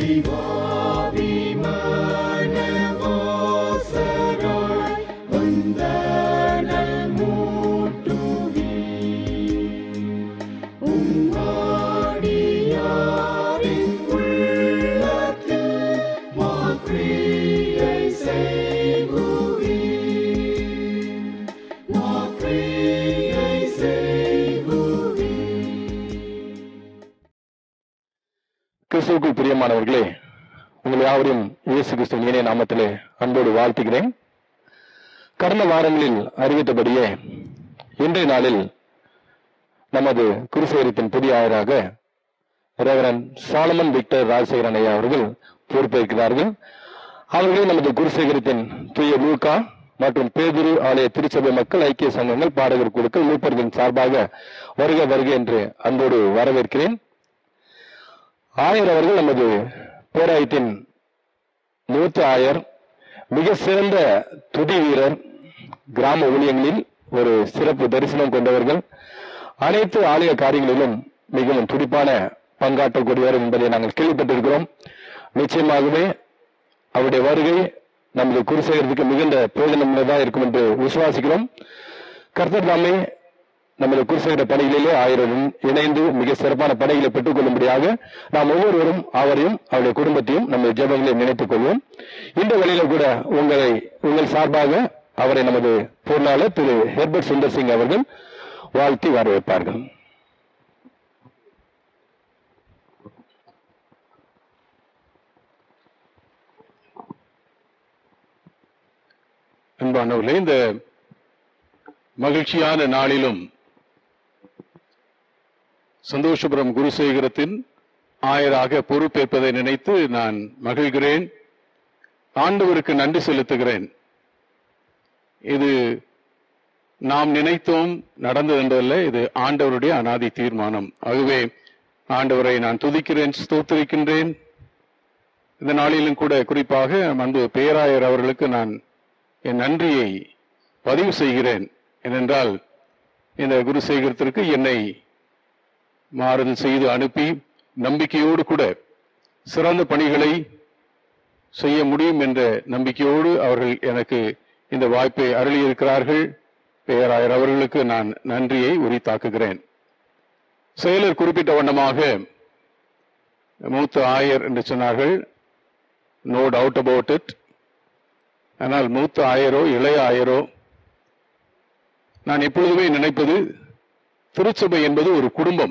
கிறிஸ்துவுக்குள் பிரியமானவர்களே உங்கள் யாவரையும் இயேசு கிறிஸ்துவின் இணைய நாமத்திலே அன்போடு வாழ்த்துகிறேன் கடந்த வாரங்களில் அறிவித்தபடியே இன்றைய நாளில் நமது குருசேகரத்தின் புதிய ஆயராக ரெவரன் சாலமன் விக்டர் ராஜசேகரன் ஐயா அவர்கள் பொறுப்பேற்கிறார்கள் அவர்களே நமது குருசேகரத்தின் தூய லூக்கா மற்றும் பேதுரு ஆலய திருச்சபை மக்கள் ஐக்கிய சங்கங்கள் பாடகர் குழுக்கள் மூப்பர்களின் சார்பாக வருக வருக என்று அன்போடு வரவேற்கிறேன் ஆயர் அவர்கள் நமது பேராயத்தின் மூத்த ஆயர் மிக சிறந்த துதி வீரர் கிராம ஊழியங்களில் ஒரு சிறப்பு தரிசனம் கொண்டவர்கள் அனைத்து ஆலய காரியங்களிலும் மிகவும் துடிப்பான பங்காற்றக்கூடியவர் என்பதை நாங்கள் கேள்விப்பட்டிருக்கிறோம் நிச்சயமாகவே அவருடைய வருகை நமது குருசேகரத்துக்கு மிகுந்த பிரயோஜனமுள்ளதாக இருக்கும் என்று விசுவாசிக்கிறோம் கர்த்தர் தாமே நமது குருசேகர பணிகளிலே ஆயிரம் இணைந்து மிக சிறப்பான பணிகளை பெற்றுக் கொள்ளும்படியாக நாம் ஒவ்வொருவரும் அவரையும் அவருடைய குடும்பத்தையும் நம்ம ஜெபங்களை நினைத்துக் கொள்வோம் இந்த வழியில கூட உங்களை உங்கள் சார்பாக அவரை நமது பொருளாளர் திரு ஹெர்பர்ட் சுந்தர் சிங் அவர்கள் வாழ்த்தி வரவேற்பார்கள் அன்பானவர்களே இந்த மகிழ்ச்சியான நாளிலும் சந்தோஷபுரம் குருசேகரத்தின் ஆயராக பொறுப்பேற்பதை நினைத்து நான் மகிழ்கிறேன் ஆண்டவருக்கு நன்றி செலுத்துகிறேன் இது நாம் நினைத்தோம் நடந்தது என்றல்ல இது ஆண்டவருடைய அனாதி தீர்மானம் ஆகவே ஆண்டவரை நான் துதிக்கிறேன் ஸ்தோத்திரிக்கின்றேன் இந்த நாளிலும் கூட குறிப்பாக அன்பு பேராயர் அவர்களுக்கு நான் என் நன்றியை பதிவு செய்கிறேன் ஏனென்றால் இந்த குருசேகரத்திற்கு என்னை மாறுதல் செய்து அனுப்பி நம்பிக்கையோடு கூட சிறந்த பணிகளை செய்ய முடியும் என்ற நம்பிக்கையோடு அவர்கள் எனக்கு இந்த வாய்ப்பை அருளியிருக்கிறார்கள் பேராயர் அவர்களுக்கு நான் நன்றியை உரித்தாக்குகிறேன் செயலர் குறிப்பிட்ட வண்ணமாக மூத்த ஆயர் என்று சொன்னார்கள் நோ டவுட் அபவுட் இட் ஆனால் மூத்த ஆயரோ இளைய ஆயரோ நான் எப்பொழுதுமே நினைப்பது திருச்சபை என்பது ஒரு குடும்பம்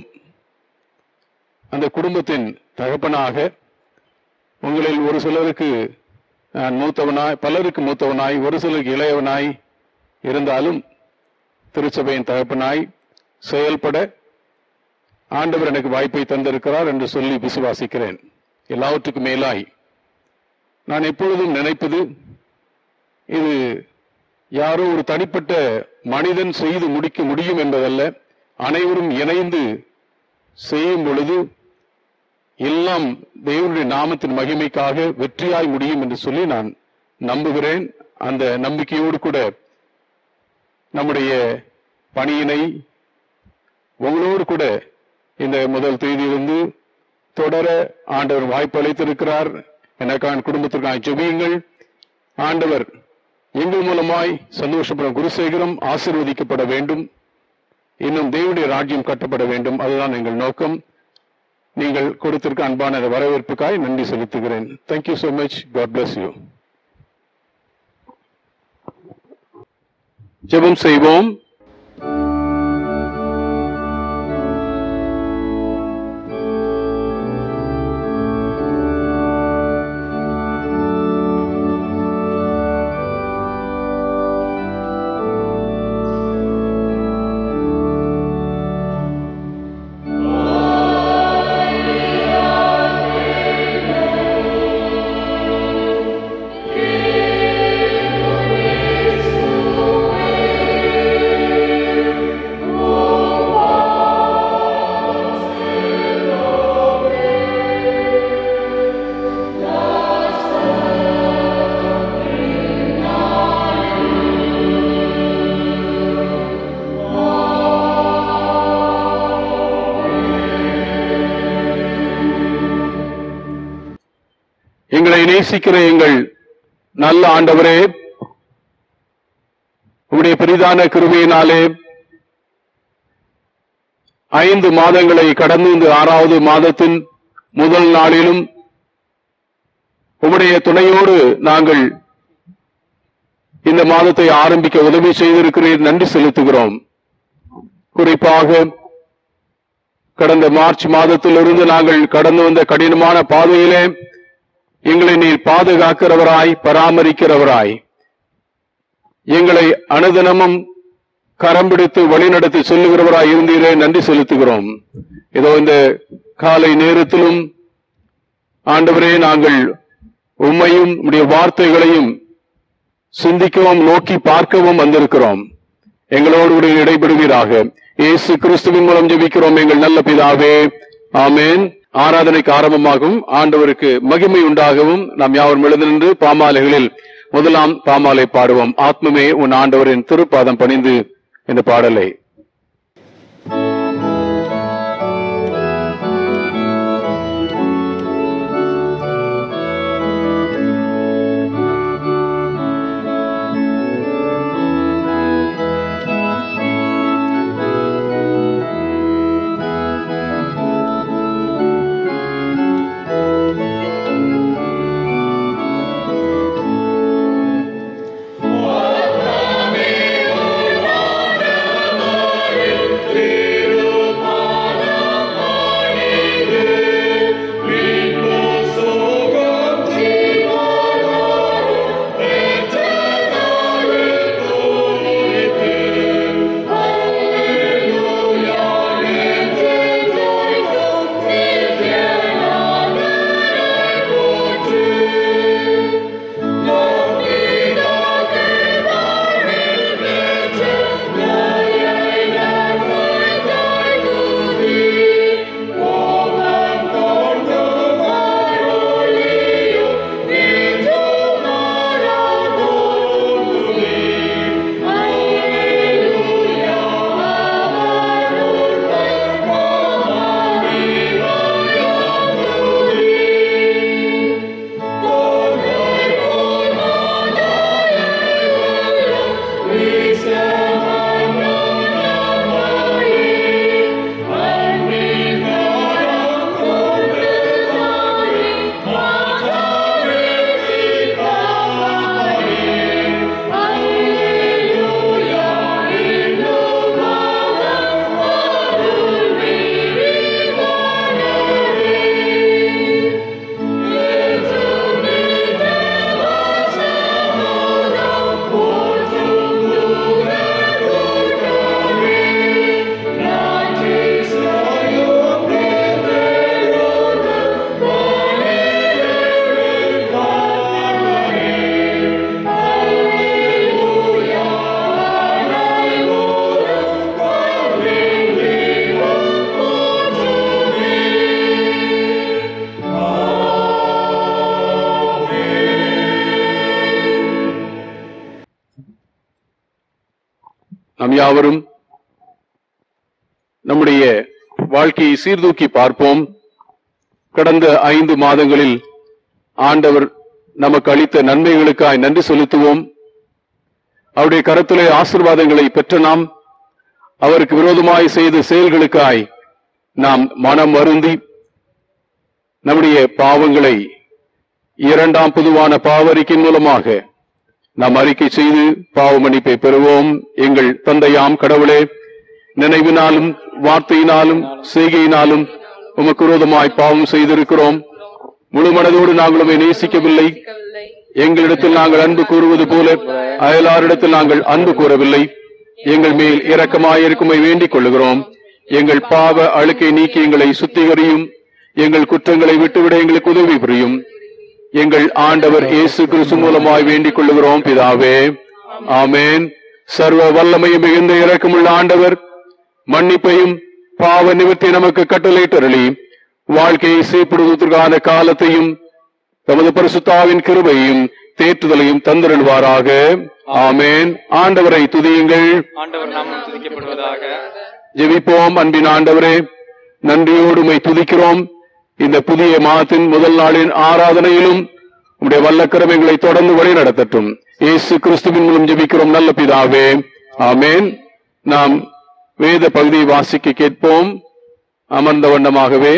அந்த குடும்பத்தின் தகப்பனாக உங்களில் ஒரு சிலருக்கு நான் மூத்தவனாய் பலருக்கு மூத்தவனாய் ஒரு சிலருக்கு இளையவனாய் இருந்தாலும் திருச்சபையின் தகப்பனாய் செயல்பட ஆண்டவர் எனக்கு வாய்ப்பை தந்திருக்கிறார் என்று சொல்லி விசுவாசிக்கிறேன் எல்லாவற்றுக்கும் மேலாய் நான் எப்பொழுதும் நினைப்பது இது யாரோ ஒரு தனிப்பட்ட மனிதன் செய்து முடிக்க முடியும் என்பதல்ல அனைவரும் இணைந்து செய்யும் பொழுது எல்லாம் தேவனுடைய நாமத்தின் மகிமைக்காக வெற்றியாய் முடியும் என்று சொல்லி நான் நம்புகிறேன் அந்த நம்பிக்கையோடு கூட நம்முடைய பணியினை உங்களோடு கூட இந்த முதல் தேதியிலிருந்து தொடர ஆண்டவர் வாய்ப்பு அளித்திருக்கிறார் எனக்கான குடும்பத்திற்கான ஜெபியுங்கள் ஆண்டவர் எங்கள் மூலமாய் சந்தோஷப்படும் குருசேகரம் ஆசீர்வதிக்கப்பட வேண்டும் இன்னும் தேவனுடைய ராஜ்யம் கட்டப்பட வேண்டும் அதுதான் எங்கள் நோக்கம் நீங்கள் கொடுத்திருக்க அன்பான இந்த வரவேற்புக்காய் நன்றி செலுத்துகிறேன் thank you so much God bless you ஜெபம் செய்வோம் Give எங்களை நேசிக்கிற எங்கள் நல்ல ஆண்டவரே உடைய பெரிதான கிருபையினாலே ஐந்து மாதங்களை கடந்து இந்த ஆறாவது மாதத்தின் முதல் நாளிலும் உம்முடைய துணையோடு நாங்கள் இந்த மாதத்தை ஆரம்பிக்க உதவி செய்திருக்கிறீர் நன்றி செலுத்துகிறோம் குறிப்பாக கடந்த மார்ச் மாதத்திலிருந்து நாங்கள் கடந்து வந்த கடினமான பாதையிலே எங்களை நீர் பாதுகாக்கிறவராய் பராமரிக்கிறவராய் எங்களை அனுதினமும் கரம் பிடித்து வழிநடத்தி சொல்லுகிறவராய் இருந்தீரே நன்றி செலுத்துகிறோம் இதோ இந்த காலை நேரத்திலும் ஆண்டவரே நாங்கள் உம்மையும் உம்முடைய வார்த்தைகளையும் சிந்திக்கவும் நோக்கி பார்க்கவும் வந்திருக்கிறோம் எங்களோடு கூட இடைபெறுவீராக இயேசு கிறிஸ்துவின் மூலம் ஜெபிக்கிறோம் எங்கள் நல்ல பிதாவே ஆமென் ஆராதனைக்கு ஆரம்பமாகவும் ஆண்டவருக்கு மகிமை உண்டாகவும் நாம் யாவரும் எழுந்து நின்று பாமாலைகளில் முதலாம் பாமாலை பாடுவோம் ஆத்மமே உன் ஆண்டவரின் திருப்பாதம் பணிந்து இந்த பாடலை நாம் யாவரும் நம்முடைய வாழ்க்கையை சீர்தூக்கி பார்ப்போம் கடந்த ஐந்து மாதங்களில் ஆண்டவர் நமக்கு அளித்த நன்மைகளுக்காய் நன்றி செலுத்துவோம் அவருடைய கரத்திலே ஆசீர்வாதங்களை பெற்ற நாம் அவருக்கு விரோதமாய் செய்த செயல்களுக்காய் நாம் மனம் வருந்தி நம்முடைய பாவங்களை இரண்டாம் பொதுவான பாவரிக்கின் மூலமாக நாம் அறிக்கை செய்து பாவ மன்னிப்பை பெறுவோம் எங்கள் தந்தையாம் கடவுளே நினைவினாலும் வார்த்தையினாலும் செய்கையினாலும் உமக்கு விரோதமாய் பாவம் செய்திருக்கிறோம் முழு மனதோடு நாங்கள் உம்மை நேசிக்கவில்லை எங்களிடத்தில் நாங்கள் அன்பு கூறுவது போல அயலாரிடத்தில் நாங்கள் அன்பு கூறவில்லை எங்கள் மேல் இரக்கமாயிருக்குமை வேண்டிக் கொள்ளுகிறோம் எங்கள் பாவ அழுக்கை நீக்கி எங்களை சுத்திகரியும் எங்கள் குற்றங்களை விட்டுவிட எங்களுக்கு உதவி புரியும் எங்கள் ஆண்டவர் இயேசு கிறிஸ்து மூலமாய் வேண்டிக் கொள்ளுகிறோம் பிதாவே ஆமென் சர்வ வல்லமையும் மிகுந்த இரக்கமுள்ள ஆண்டவர் மன்னிப்பையும் பாவ நிவர்த்தி நமக்கு கட்டளையிட்டருளி வாழ்க்கையை சீர்படுவதற்கான காலத்தையும் தமது பரிசுத்தாவின் கிருபையும் தேற்றுதலையும் தந்திருவாராக ஆமென் ஆண்டவரை துதியுங்கள் ஆண்டவர் நாமம் துதிக்கப்படுவதாக ஜெபிப்போம் அன்பின் ஆண்டவரே நன்றியோடு உம்மை துதிக்கிறோம் இந்த புதிய மாதத்தின் முதல் நாளின் ஆராதனையிலும் உடைய வல்ல கிரமைகளை தொடர்ந்து வழி நடத்தட்டும் இயேசு கிறிஸ்துவின் மூலம் ஜெபிக்கிறோம் நல்ல பிதாவே ஆமென் நாம் வேத பகுதியை வாசிக்க கேட்போம் அமர்ந்த வண்ணமாகவே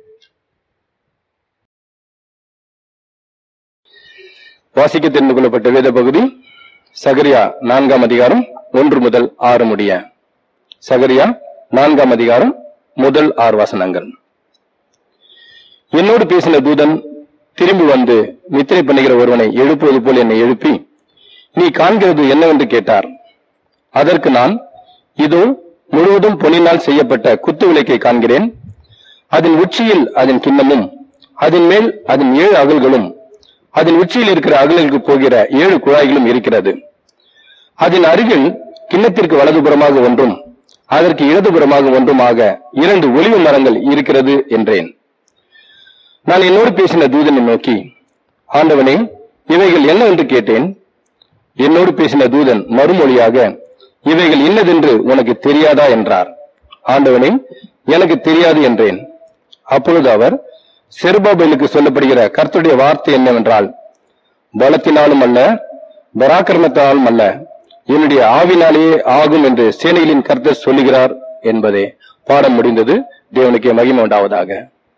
வாசிக்க தெரிந்து கொள்ளப்பட்ட வேத பகுதி சகரியா நான்காம் அதிகாரம் ஒன்று முதல் ஆறு முடிய சகரியா நான்காம் அதிகாரம் முதல் ஆறு வசனங்கள் என்னோடு பேசின தூதன் திரும்பி வந்து நித்திரை பண்ணுகிற ஒருவனை எழுப்புவது போல் என்னை எழுப்பி நீ காண்கிறது என்னவென்று கேட்டார் அதற்கு நான் இதோ முழுவதும் பொன்னினால் செய்யப்பட்ட குத்து விளக்கை காண்கிறேன் அதன் உச்சியில் அதன் கிண்ணமும் அதன் மேல் அதன் ஏழு அகல்களும் அதன் உச்சியில் இருக்கிற அகலுக்கு போகிற ஏழு குழாய்களும் இருக்கிறது அதன் அருகில் கிண்ணத்திற்கு வலதுபுறமாக ஒன்றும் அதற்கு இடதுபுறமாக ஒன்றுமாக இரண்டு ஒளிவு மரங்கள் இருக்கிறது என்றேன் நான் என்னோடு பேசின தூதனை நோக்கி ஆண்டவனே இவைகள் என்ன என்று கேட்டேன் என்னோடு பேசின தூதன் மறுமொழியாக இவைகள் இன்னதென்று உனக்கு தெரியாதா என்றார் ஆண்டவனே எனக்கு தெரியாது என்றேன் அப்பொழுது அவர் செருபாபேலுக்கு சொல்லப்படுகிற கர்த்தருடைய வார்த்தை என்னவென்றால் பலத்தினாலும் அல்ல பராக்கிரமத்தினாலும் அல்ல என்னுடைய ஆவினாலேயே ஆகும் என்று சேனைகளின் கர்த்தர் சொல்லுகிறார் என்பதே பாடம் முடிந்தது தேவனுக்கே மகிமை உண்டாவதாக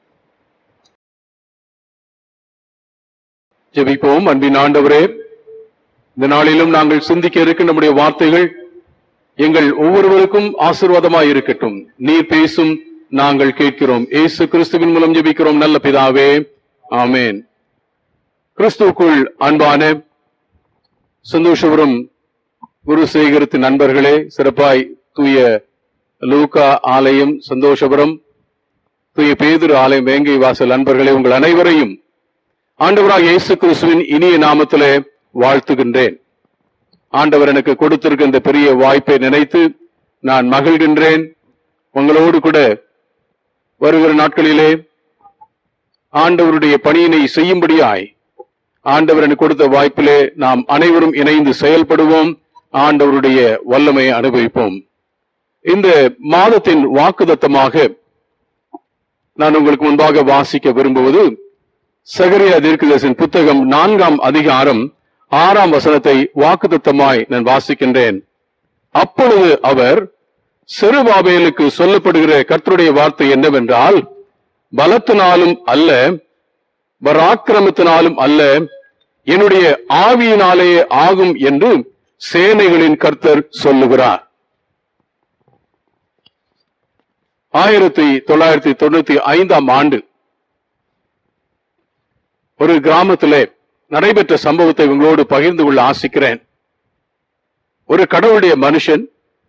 ஜெபிப்போம் அன்பின் ஆண்டவரே இந்த நாளிலும் நாங்கள் சிந்திக்க இருக்க நம்முடைய வார்த்தைகள் எங்கள் ஒவ்வொருவருக்கும் ஆசீர்வாதமாய் இருக்கட்டும் நீர் பேசும் நாங்கள் கேட்கிறோம் இயேசு கிறிஸ்துவின் மூலம் ஜெபிக்கிறோம் நல்ல பிதாவே ஆமென் கிறிஸ்துவுக்குள் அன்பான சந்தோஷபுரம் குரு சேகரத்தின் நண்பர்களே சிறப்பாய் தூய லூகா ஆலயம் சந்தோஷபுரம் தூய பேதுரு ஆலயம் வேங்கை வாசல் நண்பர்களே உங்கள் அனைவரையும் ஆண்டவராக இயேசு கிறிஸ்துவின் இனிய நாமத்திலே வாழ்த்துகின்றேன் ஆண்டவர் எனக்கு கொடுத்திருக்க இந்த பெரிய வாய்ப்பை நினைத்து நான் மகிழ்கின்றேன் உங்களோடு கூட வருகிற நாட்களிலே ஆண்டவருடைய பணியினை செய்யும்படியாய் ஆண்டவர் எனக்கு கொடுத்த வாய்ப்பிலே நாம் அனைவரும் இணைந்து செயல்படுவோம் ஆண்டவருடைய வல்லமையை அனுபவிப்போம் இந்த மாதத்தின் வாக்குதத்தமாக நான் உங்களுக்கு முன்பாக வாசிக்க விரும்புவது சகரியா தீர்க்கதரிசன் புத்தகம் நான்காம் அதிகாரம் ஆறாம் வசனத்தை வாக்குத்தத்தமாய் நான் வாசிக்கின்றேன் அப்பொழுது அவர் செருபாபேலுக்கு சொல்லப்படுகிற கர்த்தருடைய வார்த்தை என்னவென்றால் பலத்தினாலும் அல்ல பராக்கிரமத்தினாலும் அல்ல என்னுடைய ஆவியினாலேயே ஆகும் என்று சேனைகளின் கர்த்தர் சொல்லுகிறார் ஆயிரத்தி தொள்ளாயிரத்தி தொண்ணூத்தி ஐந்தாம் ஆண்டு ஒரு கிராமத்திலே நடைபெற்ற சம்பவத்தை உங்களோடு பகிர்ந்து கொள்ள ஆசிக்கிறேன் ஒரு கடவுளுடைய மனுஷன்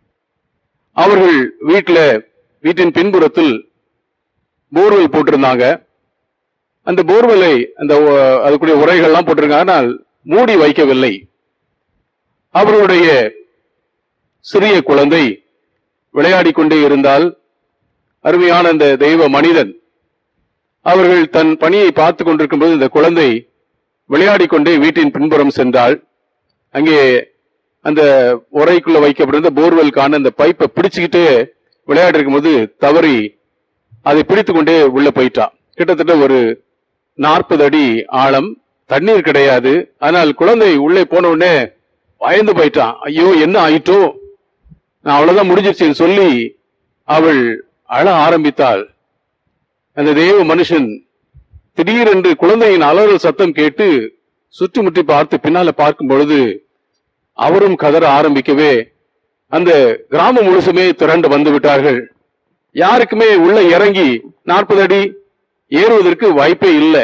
அவர்கள் வீட்டுல வீட்டின் பின்புறத்தில் போர்வெல் போட்டிருந்தாங்க அந்த போர்வெலை அந்த ஒ- அதுக்குரிய உரைகள்லாம் போட்டிருக்காங்க ஆனால் மூடி வைக்கவில்லை அவர்களுடைய சிறிய குழந்தை விளையாடிக் கொண்டே இருந்தால் அருமையான அந்த தெய்வ மனிதன் அவர்கள் தன் பணியை பார்த்து கொண்டிருக்கும் போது இந்த குழந்தை விளையாடிக் கொண்டே வீட்டின் பின்புறம் சென்றாள் அங்கே அந்த உரைக்குள்ள வைக்கப்பட்டிருந்த போர்வெல்கான அந்த பைப்பை பிடிச்சுக்கிட்டு விளையாடி இருக்கும்போது தவறி அதை பிடித்து கொண்டே உள்ள போயிட்டா கிட்டத்தட்ட ஒரு நாற்பது அடி ஆழம் தண்ணீர் கிடையாது ஆனால் குழந்தை உள்ளே போன உடனே பயந்து போயிட்டான் ஐயோ என்ன ஆயிட்டோ நான் அவ்வளவுதான் முடிஞ்சிருச்சுன்னு சொல்லி அவள் அழ ஆரம்பித்தாள் அந்த தேவ மனுஷன் திடீரென்று குழந்தையின் அலறல் சத்தம் கேட்டு சுற்றிமுற்றி பார்த்து பின்னால பார்க்கும் பொழுது அவரும் கதற ஆரம்பிக்கவே அந்த கிராமம் முழுசுமே திரண்டு வந்து விட்டார்கள் யாருக்குமே உள்ள இறங்கி நாற்பது அடி ஏறுவதற்கு வாய்ப்பே இல்லை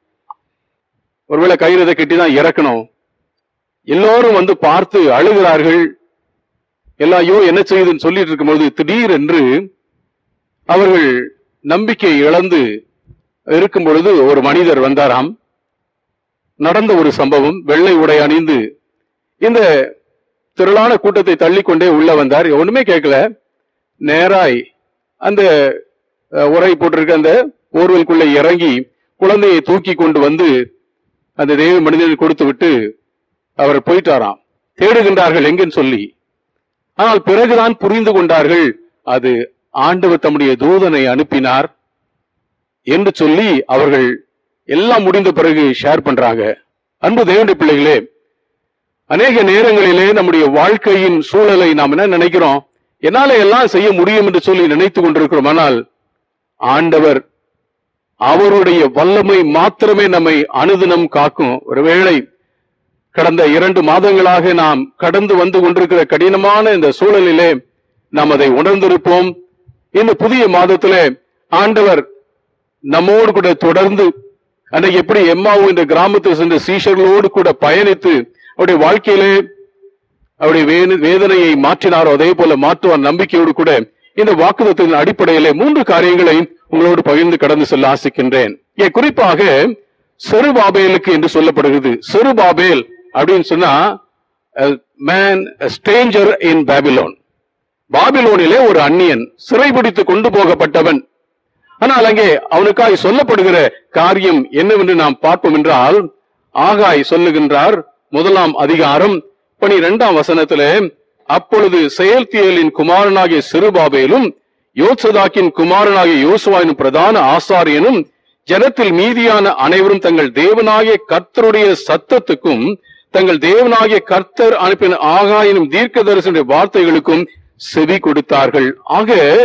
ஒருவேளை கயிறதை கட்டி தான் இறக்கணும் எல்லோரும் வந்து பார்த்து அழுகிறார்கள் எல்லாம் ஐயோ என்ன செய்யுதுன்னு சொல்லிட்டு இருக்கும்போது திடீரென்று அவர்கள் நம்பிக்கை இழந்து இருக்கும் பொழுது ஒரு மனிதர் வந்தாராம் நடந்த ஒரு சம்பவம் வெள்ளை உடை அணிந்து இந்த திரளான கூட்டத்தை தள்ளிக்கொண்டே உள்ள வந்தார் ஒண்ணுமே கேட்கல நேராய் அந்த அஹ், உரை போட்டிருக்க அந்த போர்வெல்குள்ள இறங்கி குழந்தையை தூக்கி கொண்டு வந்து அந்த தெய்வ மனிதனுக்கு கொடுத்து விட்டு அவர் போயிட்டாராம் தேடுகின்றார்கள் எங்கன்னு சொல்லி ஆனால் பிறகுதான் புரிந்து கொண்டார்கள் அது ஆண்டவர் தம்முடைய தூதனை அனுப்பினார் என்று சொல்லி அவர்கள் எல்லாம் முடிந்த பிறகு ஷேர் பண்றாங்க அன்பு தேவனுடைய பிள்ளைகளே அநேக நேரங்களிலே நம்முடைய வாழ்க்கையின் சூழலை நாம் என்ன நினைக்கிறோம் என்னால எல்லாம் செய்ய முடியும் என்று சொல்லி நினைத்துக் கொண்டிருக்கிறோம் ஆனால் ஆண்டவர் அவருடைய வல்லமை மாத்திரமே நம்மை அனுதினம் காக்கும் ஒருவேளை கடந்த இரண்டு மாதங்களாக நாம் கடந்து வந்து கொண்டிருக்கிற கடினமான இந்த சூழலிலே நாம் அதை உணர்ந்திருப்போம் இந்த புதிய மாதத்திலே ஆண்டவர் நம்மோடு கூட தொடர்ந்து அன்னைக்கு எப்படி எம்மாவு இந்த கிராமத்தில் சென்ற சீஷர்களோடு கூட பயணித்து அவருடைய வாழ்க்கையிலே அவருடைய வேத- வேதனையை மாற்றினாரோ அதே போல மாற்றுவார் நம்பிக்கையோடு கூட இந்த வாக்குதத்தின் அடிப்படையிலே மூன்று காரியங்களை உங்களோடு பகிர்ந்து கடந்து செல்ல ஆசிக்கின்றேன் இங்கே குறிப்பாக செருபாபேலுக்கு என்று சொல்லப்படுகிறது செருபாபேல் அப்படின்னு சொன்னா மேன் ஸ்டேஞ்சர் இன் பாபிலோன் பாபிலோனிலே ஒரு அந்நியன் சிறைபிடித்து கொண்டு போகப்பட்டவன் ஆனால் அங்கே அவனுக்காய் சொல்லப்படுகிற காரியம் என்னவென்று நாம் பார்ப்போம் என்றால் ஆகாய் சொல்லுகின்றார் முதலாம் அதிகாரம் பனிரெண்டாம் வசனத்திலே அப்பொழுது செயல்தியலின் குமாரனாகிய சிறுபாபேலும் யோசதாக்கின் குமாரனாகிய யோசுவாயினும் பிரதான ஆசாரியனும் ஜனத்தில் மீதியான அனைவரும் தங்கள் தேவனாகிய கர்த்தருடைய சத்தத்துக்கும் தங்கள் தேவனாகிய கர்த்தர் அனுப்பின ஆகாயினும் தீர்க்கதரிசனுடைய வார்த்தைகளுக்கும் செவி கொடுத்தார்கள் ஆக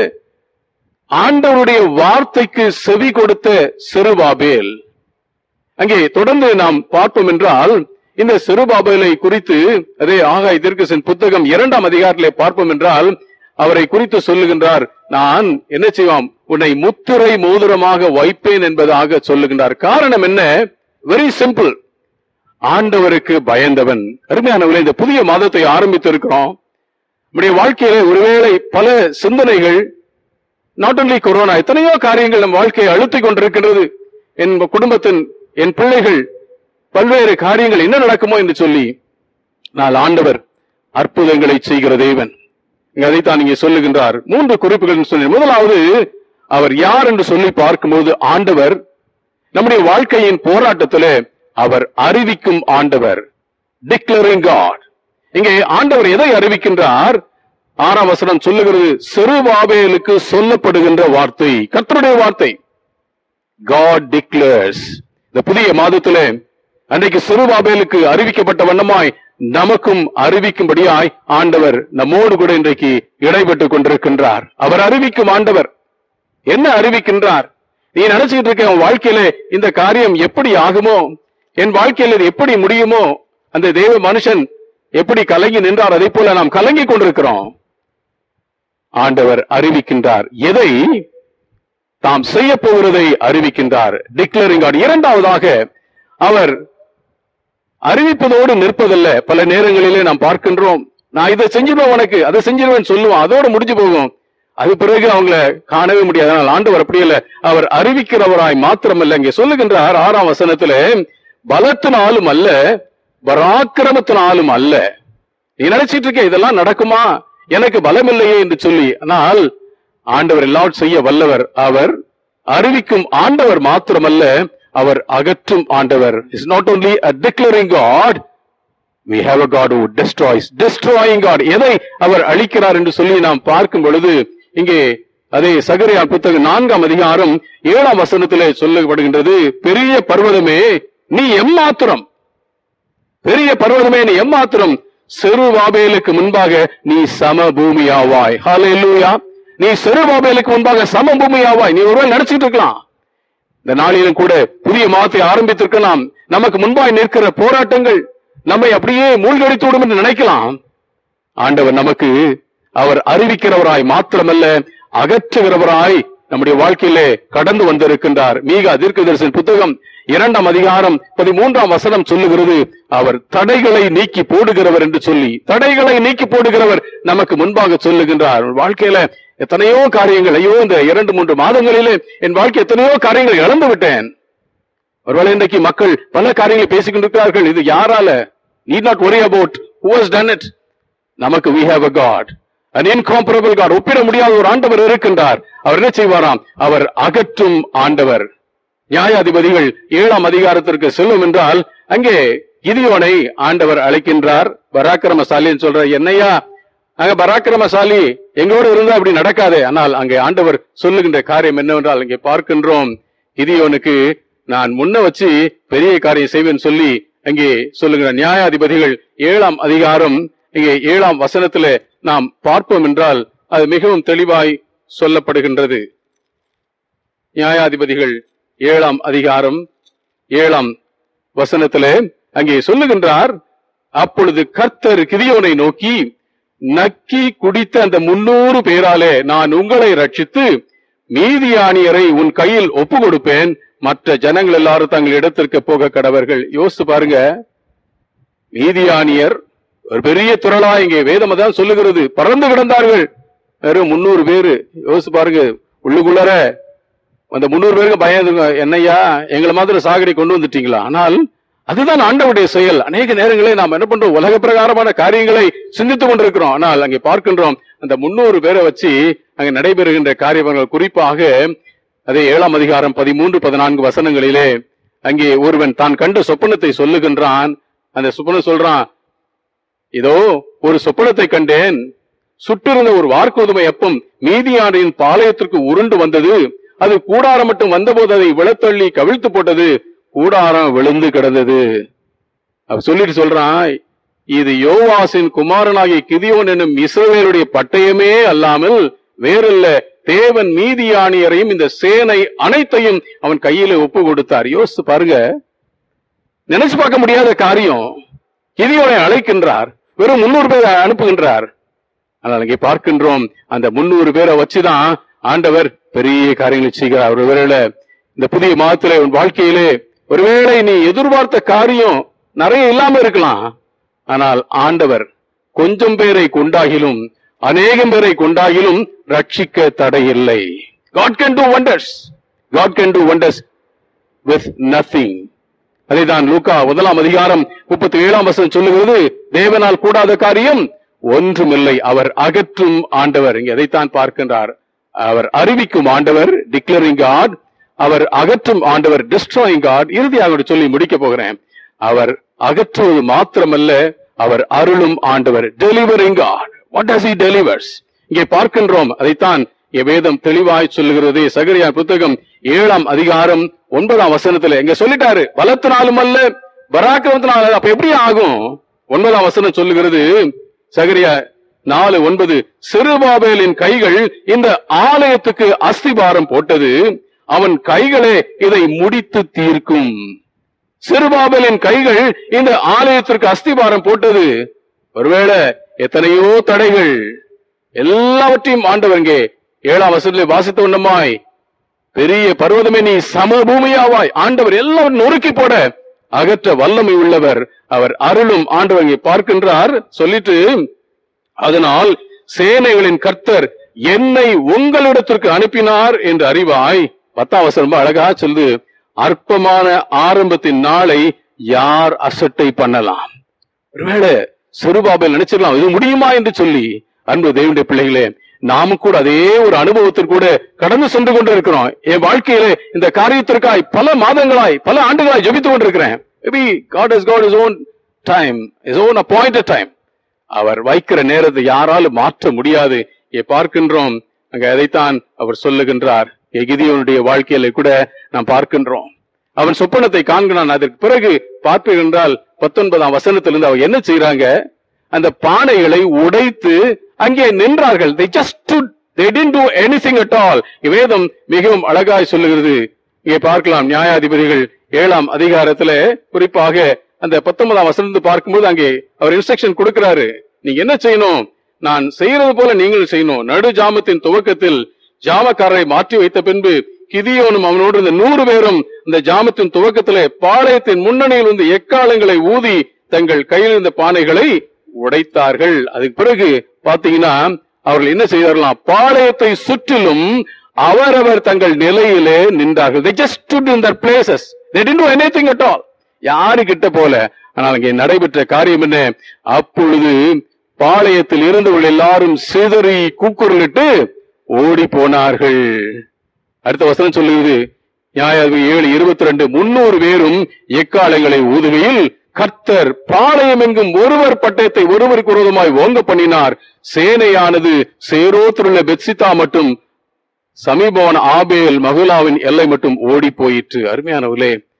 ஆண்டவருடைய வார்த்தைக்கு செவி கொடுத்த சிறுபாபேல் அங்கே தொடர்ந்து நாம் பார்ப்போம் என்றால் இந்த சிறுபாபேலை குறித்து அதே ஆகாய் தீர்க்கசன் புத்தகம் இரண்டாம் அதிகாரத்திலே பார்ப்போம் என்றால் அவரை குறித்து சொல்லுகின்றார் நான் என்ன செய்வாம் உன்னை முத்திரை மோதிரமாக வைப்பேன் என்பதாக சொல்லுகின்றார் காரணம் என்ன வெரி சிம்பிள் ஆண்டவருக்கு பயந்தவன் அருமையானவர்களே இந்த புதிய மாதத்தை ஆரம்பித்து இருக்கிறோம் நம்முடைய வாழ்க்கையில ஒருவேளை பல சிந்தனைகள் நாட் only கொரோனா எத்தனையோ காரியங்கள் நம் வாழ்க்கையை அழுத்திக் கொண்டிருக்கின்றது என் குடும்பத்தின் என் பிள்ளைகள் பல்வேறு காரியங்கள் என்ன நடக்குமோ என்று சொல்லி நான் ஆண்டவர் அற்புதங்களை செய்கிற தேவன் இங்க அதைத்தான் இங்கே சொல்லுகின்றார் மூன்று குறிப்புகள் சொல்லி முதலாவது அவர் யார் என்று சொல்லி பார்க்கும்போது ஆண்டவர் நம்முடைய வாழ்க்கையின் போராட்டத்திலே அவர் அறிவிக்கும் ஆண்டவர் டிக்ளரிங் காட் இங்கே ஆண்டவர் எதை அறிவிக்கின்றார் ஆறாம் வசனம் சொல்லுகிறது செருபாபேலுக்கு சொல்லப்படுகின்ற வார்த்தை கர்த்தருடைய வார்த்தை காட் டிக்ளேர்ஸ் இந்த புதிய மாதத்திலே அன்றைக்கு சிறுபாபேலுக்கு அறிவிக்கப்பட்ட வண்ணமாய் நமக்கும் அறிவிக்கும்படியாய் ஆண்டவர் நம்மோடு கூட இன்றைக்கு இடைபெற்றுக் கொண்டிருக்கின்றார் அவர் அறிவிக்கும் ஆண்டவர் என்ன அறிவிக்கின்றார் நீ நினைச்சுக்கிட்டு இருக்க உன் வாழ்க்கையில இந்த காரியம் எப்படி ஆகுமோ என் வாழ்க்கையில இது எப்படி முடியுமோ அந்த தேவ மனுஷன் எப்படி கலங்கி நின்றார் அதே போல நாம் கலங்கி கொண்டிருக்கிறோம் ஆண்டவர் அறிவிக்கின்றார் எதை தாம் செய்ய போகிறதை அறிவிக்கின்றார் டிக்ளரிங் இரண்டாவதாக அவர் அறிவிப்பதோடு நிற்பதல்ல பல நேரங்களிலே நாம் பார்க்கின்றோம் நான் இதை செஞ்சிருவேன் உனக்கு அதை செஞ்சிருவேன் சொல்லுவான் அதோட முடிஞ்சு போகும் அது பிறகு அவங்கள காணவே முடியாது ஆனால் ஆண்டவர் அப்படி இல்ல அவர் அறிவிக்கிறவராய் மாத்திரமல்ல இங்கே சொல்லுகின்றார் ஆறாம் வசனத்திலே பலத்தினாலும் அல்ல பராக்கிரமத்தினாலும் அல்ல நீ நினைச்சிட்டு இருக்க இதெல்லாம் நடக்குமா எனக்கு பலம் இல்லையே என்று சொல்லி ஆனால் ஆண்டவர் எல்லாம் செய்ய வல்லவர் அவர் அறிவிக்கும் ஆண்டவர் மாத்திரமல்ல அவர் அகற்றும் ஆண்டவர் is not only a declaring God we have a God who destroys destroying God எதை அவர் அழிக்கிறார் என்று சொல்லி நாம் பார்க்கும் பொழுது இங்கே அதே சகரியா புத்தகம் நான்காம் அதிகாரம் ஏழாம் வசனத்திலே சொல்லப்படுகின்றது பெரிய பர்வதமே நீ எம்மாத்திரம் பெரிய பர்வதமே நீ எம்மாத்திரம் செருபாபேலுக்கு முன்பாக நீ சம பூமியாவாய் ஹalleluya நீ செருபாபேலுக்கு முன்பாக சம பூமியாவாய் நீ ஒருவேளை நினைச்சிட்டு இருக்கலாம் இந்த நாளிலும் கூட புதிய மாதத்தை ஆரம்பித்திருக்கலாம் நமக்கு முன்பாய் நிற்கிற போராட்டங்கள் நம்மை அப்படியே மூழ்கடித்து விடும் என்று நினைக்கலாம் ஆண்டவர் நமக்கு அவர் அறிவிக்கிறவராய் மாத்திரமல்ல அகற்றுகிறவராய் நம்முடைய வாழ்க்கையிலே கடந்து வந்திருக்கின்றார் மீகா தீர்க்கதரிசன் புத்தகம் இரண்டாம் அதிகாரம் பதிமூன்றாம் வசனம் சொல்லுகிறது அவர் தடைகளை நீக்கி போடுகிறவர் என்று சொல்லி தடைகளை நீக்கி போடுகிறவர் நமக்கு முன்பாக சொல்லுகின்றார் வாழ்க்கையில எத்தனையோ காரியங்கள் ஐயோ இந்த இரண்டு மூன்று மாதங்களிலே என் வாழ்க்கை எத்தனையோ காரியங்களை இழந்து விட்டேன் ஒருவேளை இன்றைக்கு மக்கள் பல காரியங்களை பேசிக் கொண்டிருக்கிறார்கள் இது யாரால need not worry about who has done it நமக்கு we have a god an incomparable god ஒப்பிட முடியாத ஒரு ஆண்டவர் இருக்கின்றார் அவர் என்ன செய்வாராம் அவர் அகற்றும் ஆண்டவர் நியாயாதிபதிகள் ஏழாம் அதிகாரத்திற்கு செல்லும் என்றால் அங்கே கிதியோனை ஆண்டவர் அழைக்கின்றார் பராக்கிரமசாலின்னு சொல்ற என்னையா அங்க பராக்கிரமசாலி எங்களோடு இருந்தா அப்படி நடக்காதே ஆனால் அங்கே ஆண்டவர் சொல்லுகின்ற காரியம் என்னவென்றால் இங்கே பார்க்கின்றோம் கிதியோனுக்கு நான் முன்ன வச்சு பெரிய காரியம் செய்வேன் சொல்லி அங்கே சொல்லுகிற நியாயாதிபதிகள் ஏழாம் அதிகாரம் இங்கே ஏழாம் வசனத்திலே நாம் பார்ப்போம் என்றால் அது மிகவும் தெளிவாய் சொல்லப்படுகின்றது நியாயாதிபதிகள் ஏழாம் அதிகாரம் ஏழாம் வசனத்திலே அங்கே சொல்லுகின்றார் அப்பொழுது கர்த்தர் கிதியோனை நோக்கி நக்கி குடித்த அந்த முன்னூறு பேராலே நான் உங்களை ரட்சித்து மீதியானியரை உன் கையில் ஒப்பு கொடுப்பேன் மற்ற ஜனங்கள் எல்லாரும் தங்கள் இடத்திற்கு போக கடவர்கள் யோசித்து பாருங்க மீதியானியர் ஒரு பெரிய திரளா இங்கே வேதம் தான் சொல்லுகிறது பறந்து கிடந்தார்கள் வெறும் முன்னூறு பேரு யோசிச்சு பாருங்க உள்ளுக்குள்ளர அந்த முன்னூறு பேருக்கு பயம் என்னையா எங்களை மாதிரி சாகடி கொண்டு வந்துட்டீங்களா ஆனால் அதுதான் ஆண்டவருடைய செயல் அநேக நேரங்களில் நாம் என்ன பண்றோம் உலக பிரகாரமான காரியங்களை சிந்தித்துக் கொண்டிருக்கிறோம் ஆனால் அங்கே பார்க்கின்றோம் அந்த முன்னூறு பேரை வச்சு அங்கே நடைபெறுகின்ற காரியங்கள் குறிப்பாக அதே ஏழாம் அதிகாரம் பதிமூன்று பதினான்கு வசனங்களிலே அங்கே ஒருவன் தான் கண்ட சொப்பனத்தை சொல்லுகின்றான் அந்த சொப்பனம் சொல்றான் இதோ ஒரு சொப்பனத்தை கண்டேன் சுட்டிருந்த ஒரு வார்கோதுமை அப்பம் மீதியானின் பாளையத்திற்கு உருண்டு வந்தது அது கூடாரம் மட்டும் வந்தபோது அதை விழத்தள்ளி கவிழ்த்து போட்டது கூடாரம் விழுந்து கிடந்தது அவ சொல்லிட்டு சொல்றான் இது யோவாசின் குமாரனாகிய கிதியோன் என்னும் இஸ்ரவேலுடைய பட்டயமே அல்லாமல் வேறல்ல தேவன் மீதியானியரையும் இந்த சேனை அனைத்தையும் அவன் கையில ஒப்பு கொடுத்தார் யோசித்து பாருங்க நினைச்சு பார்க்க முடியாத காரியம் கிதியோனை அழைக்கின்றார் வெறும் முன்னூறு பேரை அனுப்புகின்றார் ஆனால் இங்கே பார்க்கின்றோம் அந்த முன்னூறு பேரை வச்சுதான் ஆண்டவர் பெரிய காரியங்களை செய்கிறார் ஒருவேளை இந்த புதிய மாதத்திலே உன் வாழ்க்கையிலே ஒருவேளை நீ எதிர்பார்த்த காரியம் நிறைய இல்லாம இருக்கலாம் ஆனால் ஆண்டவர் கொஞ்சம் பேரை கொண்டாகிலும் அநேகம் பேரை கொண்டாகிலும் ரட்சிக்க தடையில்லை God can do wonders God can do wonders with nothing அதைதான் லூக்கா முதலாம் அதிகாரம் முப்பத்தி ஏழாம் வசனம் சொல்லுகிறது தேவனால் கூடாத காரியம் ஒன்றுமில்லை அவர் அகற்றும் ஆண்டவர் இங்கே அதைத்தான் பார்க்கின்றார் அவர் அறிவிக்கும் ஆண்டவர் டிக்ளரிங் காட் அவர் அகற்றும் ஆண்டவர் டிஸ்ட்ராயிங் காட் இறுதியாக ஒரு சொல்லி முடிக்க போகிறேன் அவர் அகற்றுவது மாத்திரமல்ல அவர் அருளும் ஆண்டவர் delivering God what does he delivers இங்கே பார்க்கின்றோம் அதைத்தான் இங்கே வேதம் தெளிவாய் சொல்லுகிறது சகரியா புத்தகம் ஏழாம் அதிகாரம் ஒன்பதாம் வசனத்துல இங்க சொல்லிட்டாரு பலத்தினாலும் அல்ல பராக்கிரமத்தினால அப்ப எப்படி ஆகும் ஒன்பதாம் வசனம் சொல்லுகிறது சகரியா நாலு ஒன்பது சிறுபாபேலின் கைகள் இந்த ஆலயத்துக்கு அஸ்திபாரம் போட்டது அவன் கைகளே இதை முடித்து தீர்க்கும் சிறுபாபேலின் கைகள் இந்த ஆலயத்திற்கு அஸ்திபாரம் போட்டது ஒருவேளை எத்தனையோ தடைகள் எல்லாவற்றையும் ஆண்டவர் இங்கே ஏழாம் வசனத்திலே வாசித்த உண்ணமாய் பெரிய பர்வதமே நீ சமபூமியாவாய் ஆண்டவர் எல்லாரும் நொறுக்கி போட அகற்ற வல்லமை உள்ளவர் அவர் அருளும் ஆண்டவர் இங்கே பார்க்கின்றார் சொல்லிட்டு அதனால் சேனைகளின் கர்த்தர் என்னை உங்களிடத்திற்கு அனுப்பினார் என்று அறிவாய் பத்தாம் வசனம் ரொம்ப அழகா சொல்லு அற்பமான ஆரம்பத்தின் நாளை யார் அசட்டை பண்ணலாம் ஒருவேளை சிறுபாபேல் நினைச்சிடலாம் இது முடியுமா என்று சொல்லி அன்பு தேவனுடைய பிள்ளைகளே நாமும் கூட அதே ஒரு அனுபவத்திற்கு கூட கடந்து சென்று கொண்டிருக்கிறோம் என் வாழ்க்கையிலே இந்த காரியத்திற்காய் பல மாதங்களாய் பல ஆண்டுகளாய் ஜெபித்துக் கொண்டிருக்கிறேன் maybe God is God is own time is own appointed time அவர் வைக்கிற நேரத்தை யாராலும் மாற்ற முடியாது இங்கே பார்க்கின்றோம் அங்க அதைத்தான் அவர் சொல்லுகின்றார் எகிதியனுடைய வாழ்க்கையில கூட நாம் பார்க்கின்றோம் அவன் சொப்பனத்தை காண்கிறான் அதற்கு பிறகு பார்ப்பீர்கள் என்றால் பத்தொன்பதாம் வசனத்திலிருந்து அவர் என்ன செய்யறாங்க அந்த பானைகளை உடைத்து அங்கே நின்றார்கள் they just stood they didn't do anything at all வேதம் மிகவும் அழகாய் சொல்லுகிறது இங்கே பார்க்கலாம் நியாயாதிபதிகள் ஏழாம் அதிகாரத்துல குறிப்பாக அந்த பத்தொன்பதாம் வசனத்தை பார்க்கும்போது அங்கே அவர் இன்ஸ்ட்ரக்ஷன் கொடுக்கிறாரு நீங்க என்ன செய்யணும் நான் செய்யறது போல நீங்கள் செய்யணும் நடு ஜாமத்தின் துவக்கத்தில் ஜாமக்காரரை மாற்றி வைத்த பின்பு கிதியோனும் அவனோடு இந்த நூறு பேரும் இந்த ஜாமத்தின் துவக்கத்திலே பாளையத்தின் முன்னணியில் வந்து எக்காலங்களை ஊதி தங்கள் கையில் இருந்த பானைகளை உடைத்தார்கள் அதுக்கு பிறகு பாத்தீங்கன்னா அவர்கள் என்ன செய்தார்களாம் பாளையத்தை சுற்றிலும் அவரவர் தங்கள் நிலையிலே நின்றார்கள் they just stood in their places they didn't do anything at all யாரு கிட்ட போல ஆனால் இங்கே நடைபெற்ற காரியம் என்ன அப்பொழுது பாளையத்தில் இருந்தவர்கள் எல்லாரும் சிதறி கூக்குரலிட்டு ஓடி போனார்கள் அடுத்த வசனம் சொல்லுகிறது நியாயாதிபதி ஏழு இருபத்தி ரெண்டு முன்னூறு பேரும் எக்காலங்களை ஊதுகையில் கர்த்தர் பாளையம் எங்கும் ஒருவர் பட்டயத்தை ஒருவருக்கு விரோதமாய் ஓங்க பண்ணினார் சேனையானது சேரோத்திலுள்ள பெத்சிதா மட்டும் சமீபமான ஆபேல் மகுலாவின் எல்லை மட்டும் ஓடி போயிற்று அருமையானவர்களே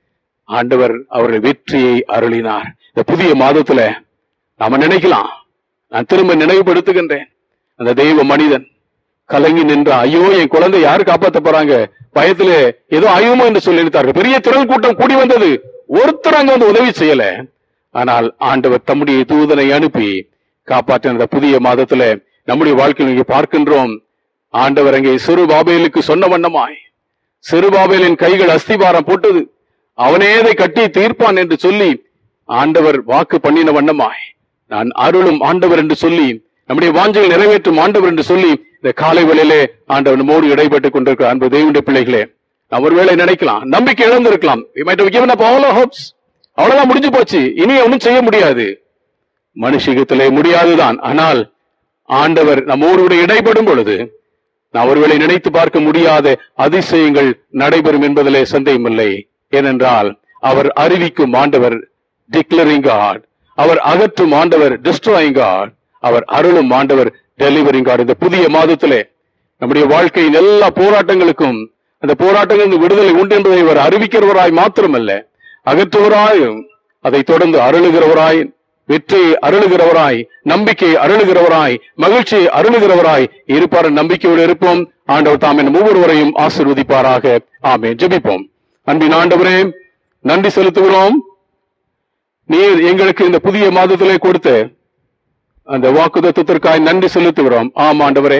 ஆண்டவர் அவர்கள் வெற்றியை அருளினார் இந்த புதிய மாதத்துல நாம நினைக்கலாம் நான் திரும்ப நினைவுபடுத்துகின்றேன் அந்த தெய்வ மனிதன் கலங்கி நின்றா ஐயோ என் குழந்தை யாரு காப்பாத்த போறாங்க பயத்துல ஏதோ ஆயுமோ என்று சொல்லியிருந்தார்கள் பெரிய திரள் கூட்டம் கூடி வந்தது ஒருத்தர் அங்க வந்து உதவி செய்யல ஆனால் ஆண்டவர் தம்முடைய தூதனை அனுப்பி காப்பாற்றின அந்த புதிய மாதத்துல நம்முடைய வாழ்க்கையில் இங்கே பார்க்கின்றோம் ஆண்டவர் அங்கே சிறு பாபேலுக்கு சொன்ன வண்ணமாய் சிறு பாபேலின் கைகள் அஸ்திபாரம் போட்டது அவனே அதை கட்டி தீர்ப்பான் என்று சொல்லி ஆண்டவர் வாக்கு பண்ணின வண்ணமாய் நான் அருளும் ஆண்டவர் என்று சொல்லி நம்முடைய வாஞ்சைகள் நிறைவேற்றும் ஆண்டவர் என்று சொல்லி இந்த காலை வேளையிலே ஆண்டவர் நம்மோடு இடைப்பட்டுக் கொண்டிருக்கிற அன்பு தெய்வனுடைய பிள்ளைகளே நாம் ஒருவேளை நினைக்கலாம் நம்பிக்கை இழந்திருக்கலாம் We might have given up all our hopes. அவ்வளவுதான் முடிஞ்சு போச்சு இனி ஒன்றும் செய்ய முடியாது மனுஷிகத்திலே முடியாதுதான் ஆனால் ஆண்டவர் நம்மோடு கூட இடைப்படும் பொழுது நான் ஒருவேளை நினைத்து பார்க்க முடியாத அதிசயங்கள் நடைபெறும் என்பதிலே சந்தேகமில்லை ஏனென்றால் அவர் அறிவிக்கும் ஆண்டவர் டிக்ளரிங் காட் அவர் அகற்றும் ஆண்டவர் டிஸ்ட்ராயிங் காட் அவர் அருளும் ஆண்டவர் டெலிவரிங் காட் இந்த புதிய மாதத்திலே நம்முடைய வாழ்க்கையின் எல்லா போராட்டங்களுக்கும் அந்த போராட்டங்களுக்கு விடுதலை உண்டு என்பதை அவர் அறிவிக்கிறவராய் மாத்திரமல்ல அகற்றுவராயும் அதை தொடர்ந்து அருளுகிறவராய் வெற்றியை அருளுகிறவராய் நம்பிக்கையை அருளுகிறவராய் மகிழ்ச்சியை அருளுகிறவராய் இருப்பார் நம்பிக்கையோடு இருப்போம் ஆண்டவர் தாம் என் ஒவ்வொருவரையும் ஆசிர்வதிப்பாராக ஆமே ஜெபிப்போம் அன்பின் ஆண்டவரே நன்றி செலுத்துகிறோம் நீர் எங்களுக்கு இந்த புதிய மாதத்திலே கொடுத்த அந்த வாக்குதத்திற்காய் நன்றி செலுத்துகிறோம் ஆம் ஆண்டவரே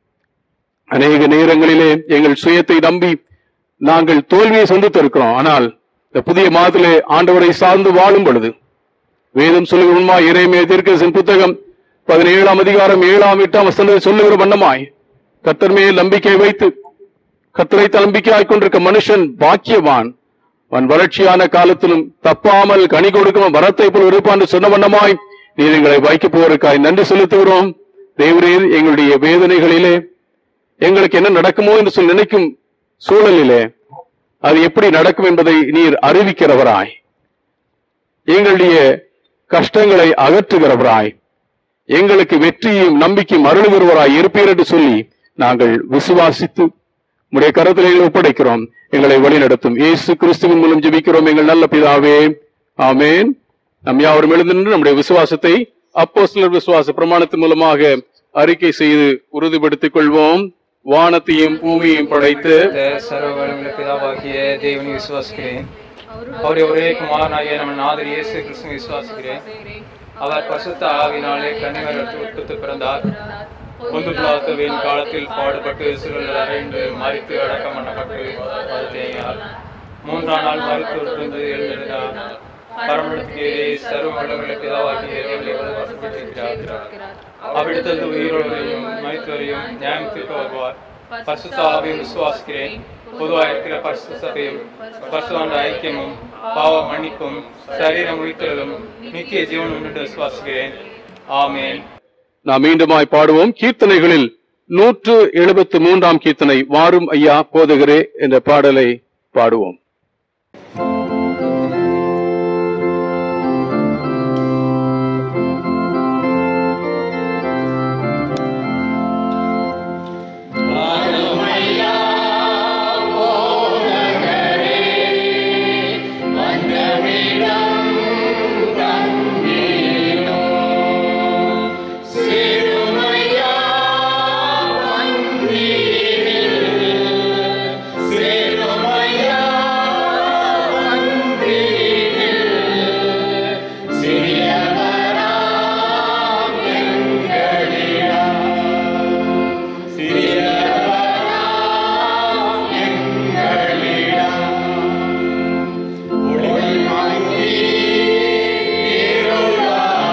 அநேக நேரங்களிலே எங்கள் சுயத்தை நம்பி நாங்கள் தோல்வியை சந்தித்திருக்கிறோம் ஆனால் இந்த புதிய மாதத்திலே ஆண்டவரை சார்ந்து வாழும் பொழுது வேதம் சொல்லுகிற உண்மா இறைமைய தீர்க்கதரிசன புத்தகம் பதினேழாம் அதிகாரம் ஏழாம் எட்டாம் வசனத்தை சொல்லுகிற வண்ணமாய் கத்தர் மேல் நம்பிக்கை வைத்து கத்தரை நம்பிக்கையாய் கொண்டிருக்க மனுஷன் பாக்கியவான் அவன் வறட்சியான காலத்திலும் தப்பாமல் கனி கொடுக்கும் வரத்தை போல் இருப்பான் என்று சொன்ன வண்ணமாய் நீர் எங்களை வைக்க போவதற்காய் நன்றி செலுத்துகிறோம் தேவரீர் எங்களுடைய வேதனைகளிலே எங்களுக்கு என்ன நடக்குமோ என்று சொல்லி நினைக்கும் சூழலிலே அது எப்படி நடக்கும் என்பதை நீர் அறிவிக்கிறவராய் எங்களுடைய கஷ்டங்களை அகற்றுகிறவராய் எங்களுக்கு வெற்றியும் நம்பிக்கையும் அருளுகிறவராய் இருப்பீர் என்று சொல்லி நாங்கள் விசுவாசித்து உடைய கரத்தில் எங்களை ஒப்படைக்கிறோம் எங்களை வழிநடத்தும் இயேசு கிறிஸ்துவின் மூலம் ஜெபிக்கிறோம் எங்கள் நல்ல பிதாவே ஆமென் நம் யாவரும் எழுந்து நின்று நம்முடைய விசுவாசத்தை அப்போஸ்தலர் விசுவாச பிரமாணத்தின் மூலமாக அறிக்கை செய்து உறுதிப்படுத்திக் கொள்வோம் வானத்தையும் பூமியையும் படைத்து இந்த சர்வ வளமுள்ள பிதாவாகிய தேவனை விசுவாசிக்கிறேன் அவருடைய ஒரே குமாரனாகிய நம்ம நாதர் இயேசு கிறிஸ்துவை விசுவாசிக்கிறேன் அவர் பசுத்த ஆவினாலே கன்னிவர் உற்பத்து பிறந்தார் ஒன்று பிளாத்துவின் காலத்தில் பாடுபட்டு சிறுவர் அறைந்து மறித்து அடக்கம் பண்ணப்பட்டு தேங்கினார் மூன்றாம் நாள் மருத்துவத்திலிருந்து எழுந்திருந்தார் பரமடத்துக்கு சர்வ வளமுள்ள பிதாவாகிய தேவனை வசப்பட்டிருக்கிறார் அவ்விடத்திலிருந்து உயிரோரையும் மருத்துவரையும் நியாயத்திற்கு வருவார் பரிசுத்த ஆவியை விசுவாசிக்கிறேன் பொதுவாக இருக்கிற பரிசு சபையும் பரிசுவாண்ட ஐக்கியமும் பாவ மன்னிப்பும் சரீரம் உயிர்த்தலும் நித்திய ஜீவனும் என்று விசுவாசிக்கிறேன் ஆமென் நாம் மீண்டுமாய் பாடுவோம் கீர்த்தனைகளில் நூற்று எழுபத்து மூன்றாம் கீர்த்தனை வாரும் ஐயா போதகரே என்ற பாடலை பாடுவோம்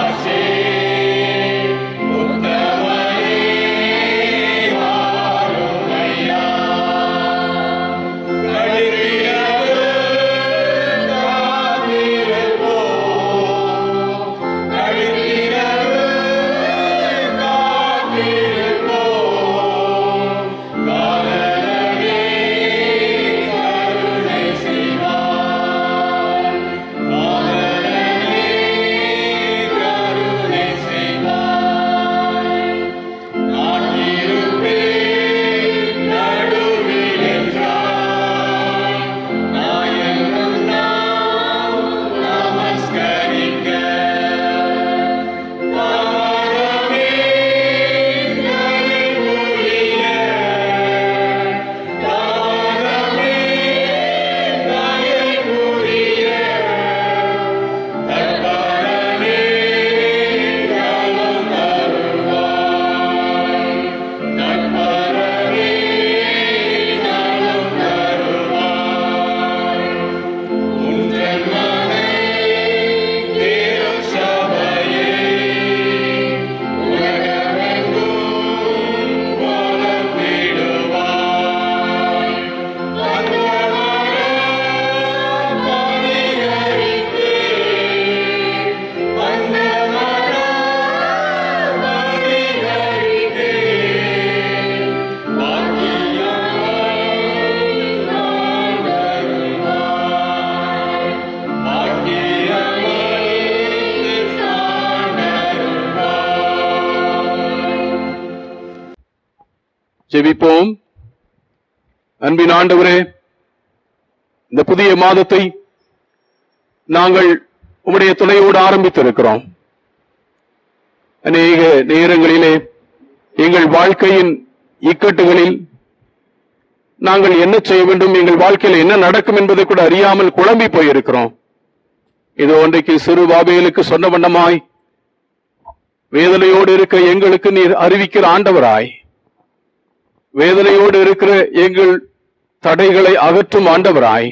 உத்தமனே ஜெபிப்போம் அன்பின் ஆண்டவரே இந்த புதிய மாதத்தை நாங்கள் உம்முடைய துணையோடு ஆரம்பித்திருக்கிறோம் அநேக நேரங்களிலே எங்கள் வாழ்க்கையின் இக்கட்டுகளில் நாங்கள் என்ன செய்ய வேண்டும் எங்கள் வாழ்க்கையில் என்ன நடக்கும் என்பதை கூட அறியாமல் குழம்பி போயிருக்கிறோம் இது ஒன்றைக்கு சிறு பாபேலுக்கு சொன்ன வண்ணமாய் வேதனையோடு இருக்க எங்களுக்கு நீர் அறிவிக்கிற ஆண்டவராய் வேதனையோடு இருக்கிற எங்கள் தடைகளை அகற்றும் ஆண்டவராய்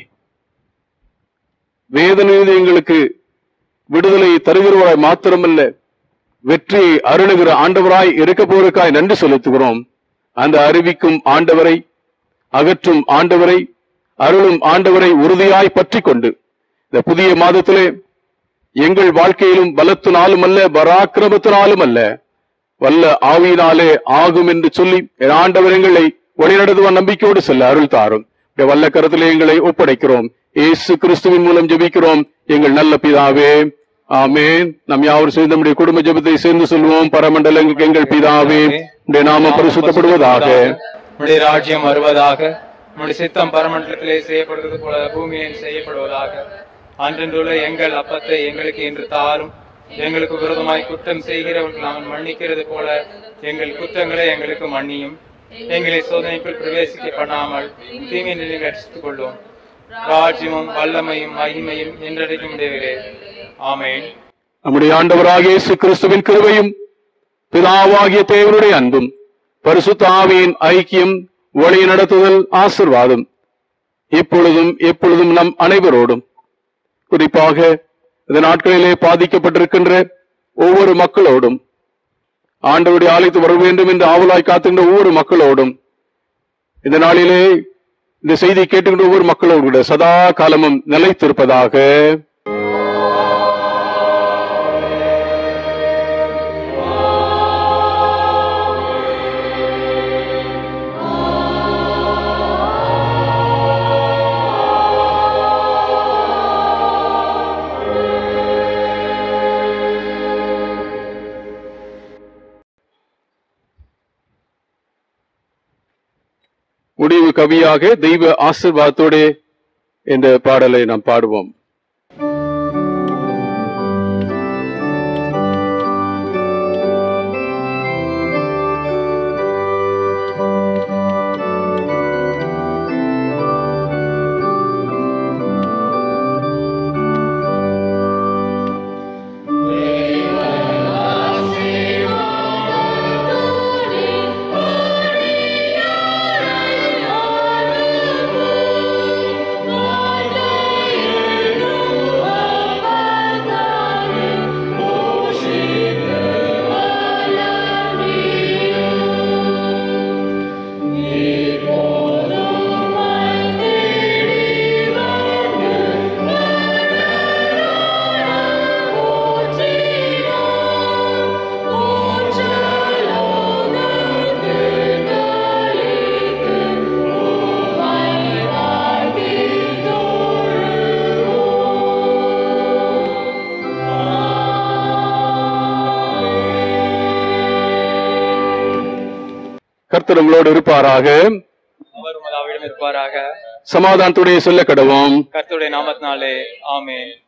வேதனையில் எங்களுக்கு விடுதலை தருகிறவராய் மாத்திரமல்ல வெற்றியை அருளுகிற ஆண்டவராய் இருக்க போருக்காய் நன்றி செலுத்துகிறோம் அந்த அறிவிக்கும் ஆண்டவரை அகற்றும் ஆண்டவரை அருளும் ஆண்டவரை உறுதியாய் பற்றி கொண்டு இந்த புதிய மாதத்திலே எங்கள் வாழ்க்கையிலும் பலத்தினாலும் அல்ல பராக்கிரமத்தினாலும் அல்ல வல்ல ஆவியினாலே ஆகும் என்று சொல்லி என் ஆண்டவர் எங்களை வழிநடத்துவான் நம்பிக்கையோடு செல்ல அருள் தாரும் இந்த வல்ல கருத்திலே எங்களை ஒப்படைக்கிறோம் இயேசு கிறிஸ்துவின் மூலம் ஜெபிக்கிறோம் எங்கள் நல்ல பிதாவே ஆமென் நம் யாவரும் சேர்ந்து நம்முடைய குடும்ப ஜெபத்தை சேர்ந்து சொல்வோம் பரமண்டலங்களுக்கு எங்கள் பிதாவே உடைய நாமம் பரிசுத்தப்படுவதாக உடைய ராஜ்யம் வருவதாக உடைய சித்தம் பரமண்டலத்திலே செய்யப்படுவது போல பூமியில் செய்யப்படுவதாக அன்றென்றுள்ள எங்கள் அப்பத்தை எங்களுக்கு இன்று தாரும் எங்களுக்கு விரோதமாய் குற்றம் செய்கிறவர்கள் நாங்கள் மன்னிக்கிறது போல எங்கள் குற்றங்களை எங்களுக்கு மன்னியும் எங்களை சோதனைக்குள் பிரவேசிக்க பண்ணாமல் தீமை நிலையில் அடித்துக் கொள்ளும் ராஜ்யமும் வல்லமையும் மகிமையும் என்றடைக்கும் முடியவில்லை ஆமென் நம்முடைய ஆண்டவராகிய இயேசு கிறிஸ்துவின் கிருபையும் பிதாவாகிய தேவனுடைய அன்பும் பரிசுத்த ஆவியின் ஐக்கியம் வழி நடத்துதல் ஆசிர்வாதம் இப்பொழுதும் எப்பொழுதும் நம் அனைவரோடும் குறிப்பாக இந்த நாட்களிலே பாதிக்கப்பட்டிருக்கின்ற ஒவ்வொரு மக்களோடும் ஆண்டவருடைய ஆலயத்து வர வேண்டும் என்று ஆவலாய் காத்துகின்ற ஒவ்வொரு மக்களோடும் இந்த நாளிலே இந்த செய்தி கேட்டுக்கின்ற ஒவ்வொரு மக்களோடு கூட சதா காலமும் நிலைத்திருப்பதாக முடிவு கவியாக தெய்வ ஆசிர்வாதத்தோடு என்ற பாடலை நாம் பாடுவோம் கர்த்தர் உங்களோடு இருப்பாராக அவர் உமது அவிடம் இருப்பாராக சமாதானத்துடைய சொல்ல கடவோம் கர்த்தருடைய நாமத்தினாலே ஆமென்